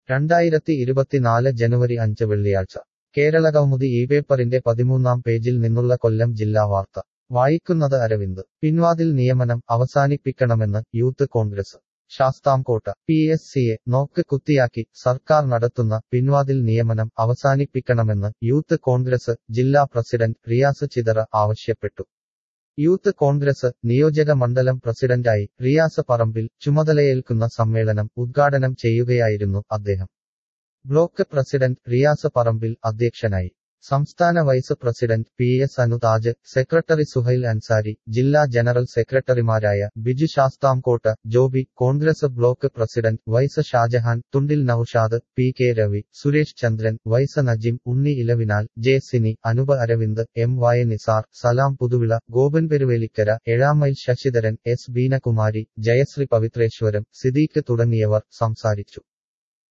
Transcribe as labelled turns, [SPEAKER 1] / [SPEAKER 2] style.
[SPEAKER 1] രണ്ടായിരത്തി ഇരുപത്തിനാല് ജനുവരി അഞ്ച് വെള്ളിയാഴ്ച കേരളകൗമുദി ഈ പേപ്പറിന്റെ പതിമൂന്നാം പേജിൽ നിന്നുള്ള കൊല്ലം ജില്ലാ വാർത്ത വായിക്കുന്നത് അരവിന്ദ് പിൻവാതിൽ നിയമനം അവസാനിപ്പിക്കണമെന്ന് youth Congress Sasthamkotta P S സിയെ നോക്ക് കുത്തിയാക്കി സർക്കാർ നടത്തുന്ന പിൻവാതിൽ നിയമനം അവസാനിപ്പിക്കണമെന്ന് യൂത്ത് കോൺഗ്രസ് ജില്ലാ പ്രസിഡന്റ് റിയാസ് ചിതറ ആവശ്യപ്പെട്ടു യൂത്ത് കോൺഗ്രസ് നിയോജക മണ്ഡലം പ്രസിഡന്റായി റിയാസ് പറമ്പിൽ ചുമതലയേൽക്കുന്ന സമ്മേളനം ഉദ്ഘാടനം ചെയ്യുകയായിരുന്നു അദ്ദേഹം ബ്ലോക്ക് പ്രസിഡന്റ് റിയാസ് പറമ്പിൽ അധ്യക്ഷനായി സംസ്ഥാന vice president P S Anuthaj secretary Suhail Ansari ജില്ലാ ജനറൽ സെക്രട്ടറിമാരായ Biju Sasthamkotta Joby Congress block president vice Shajahan Thundil Naushad P K Ravi Suresh Chandran vice Najim Unni Elavinal J Sini Anupa Aravind M വായ നിസാർ സലാം പുതുവിള ഗോപൻ പെരുവേലിക്കര ഏഴാമൈൽ ശശിധരൻ എസ് ബീനകുമാരി ജയശ്രീ പവിത്രേശ്വരം സിദ്ദീഖ് തുടങ്ങിയവർ സംസാരിച്ചു